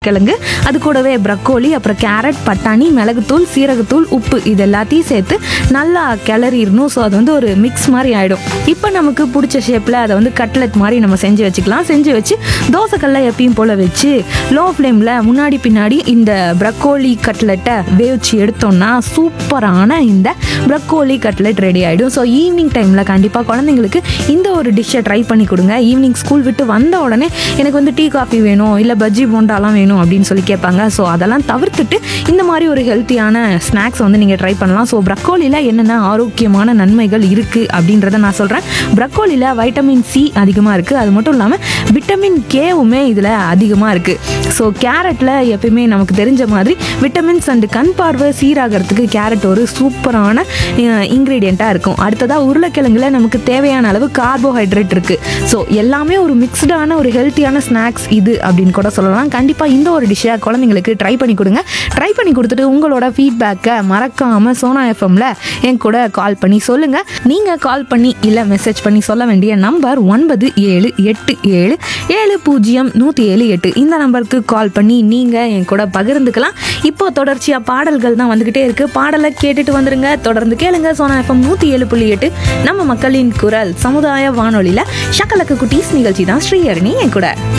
உருளைக்கிழங்கு அது கூடவே ப்ரக்கோலி அப்புறம் கேரட் பட்டாணி மிளகுத்தூள் சீரகத்தூள் உப்பு இது எல்லாத்தையும் சேர்த்து நல்லா கிளறிடணும் ஸோ அது வந்து ஒரு மிக்ஸ் மாதிரி ஆகிடும் இப்போ நமக்கு பிடிச்ச ஷேப்பில் அதை வந்து கட்லெட் மாதிரி நம்ம செஞ்சு வச்சுக்கலாம் செஞ்சு வச்சு தோசைக்கல்ல எப்பயும் போல் வச்சு லோ ஃப்ளேமில் முன்னாடி பின்னாடி இந்த ப்ரக்கோலி கட்லெட்டை வேவிச்சு எடுத்தோம்னா சூப்பரான இந்த ப்ரக்கோலி கட்லெட் ரெடி ஆகிடும் ஸோ ஈவினிங் டைமில் கண்டிப்பாக குழந்தைங்களுக்கு இந்த ஒரு டிஷ்ஷை ட்ரை பண்ணி கொடுங்க ஈவினிங் ஸ்கூல் விட்டு வந்த உடனே எனக்கு வந்து டீ காஃபி வேணும் இல்லை பஜ்ஜி போண்டாலாம் வேணும் அப்படின்னு சொல்லி கேட்பாங்க ஸோ அதெல்லாம் தவிர்த்துட்டு இந்த மாதிரி ஒரு ஹெல்த்தியான ஸ்நாக்ஸ் வந்து நீங்கள் ட்ரை பண்ணலாம் ஸோ ப்ரக்கோலியில் என்னென்ன ஆரோக்கியமான நன்மைகள் இருக்குது அப்படின்றத நான் சொல்கிறேன் ப்ரக்கோலியில் வைட்டமின் சி அதிகமாக இருக்குது அது மட்டும் இல்லாமல் விட்டமின் கேவுமே இதில் அதிகமாக இருக்குது ஸோ கேரட்டில் எப்பயுமே நமக்கு தெரிஞ்ச மாதிரி விட்டமின்ஸ் அண்டு கண் பார்வை சீராகிறதுக்கு கேரட் ஒரு சூப்பரான இன்க்ரீடியண்ட்டாக இருக்கும் அடுத்ததாக உருளைக்கிழங்குல நமக்கு தேவையான அளவு கார்போஹைட்ரேட் இருக்குது ஸோ எல்லாமே ஒரு மிக்ஸ்டான ஒரு ஹெல்த்தியான ஸ்நாக்ஸ் இது அப்படின்னு கூட சொல்லலாம் கண்டிப்பாக இந்த ஒரு டிஷ்ஷை குழந்தைங்களுக்கு ட்ரை பண்ணி கொடுங்க ட்ரை பண்ணி கொடுத்துட்டு உங்களோட ஃபீட்பேக்கை மறக்காமல் சோனா எஃப்எம்ல என் கூட கால் பண்ணி சொல்லுங்கள் நீங்கள் கால் பண்ணி இல்லை மெசேஜ் பண்ணி சொல்ல வேண்டிய நம்பர் ஒன்பது ஏழு எட்டு ஏழு ஏழு பூஜ்ஜியம் நூற்றி ஏழு எட்டு இந்த நம்பருக்கு கால் பண்ணி நீங்கள் என் கூட பகிர்ந்துக்கலாம் இப்போ தொடர்ச்சியாக பாடல்கள் தான் வந்துக்கிட்டே இருக்குது பாடலை கேட்டுட்டு வந்துருங்க தொடர்ந்து கேளுங்க சோனா எஃப்எம் நூற்றி ஏழு புள்ளி எட்டு நம்ம மக்களின் குரல் சமுதாய வானொலியில் ஷக்கலக்கு குட்டீஸ் நிகழ்ச்சி தான் ஸ்ரீஹரணி என் கூட